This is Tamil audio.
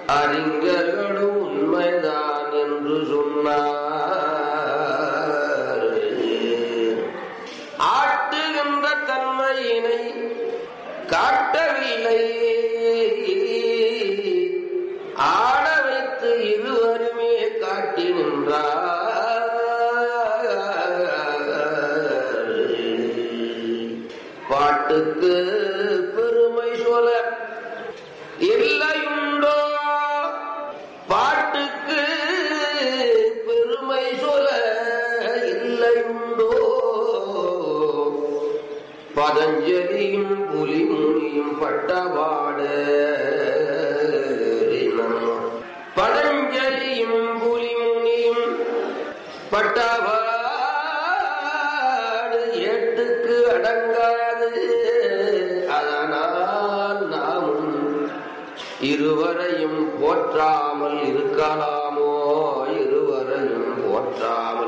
அறிஞர்களும் உண்மைதான் என்று சொன்னார் ஆட்டுகின்ற தன்மையினை காட்டவில்லை ஆட வைத்து இருவருமே காட்டி நின்றார் பாட்டுக்கு பெருமை சொல்ல இல்லையுண்டோ பாட்டுக்கு பெருமை சொல்ல இல்லையுண்டோ பதஞ்சலியும் புலிமுனியும் பட்டபாட பதஞ்சலியும் புலிமுனியும் பட்டபாடு ஏட்டுக்கு அடங்காது அதனால் நாமும் இருவரையும் போற்றாமல் இருக்கலாமோ இருவரையும் போற்றாமல்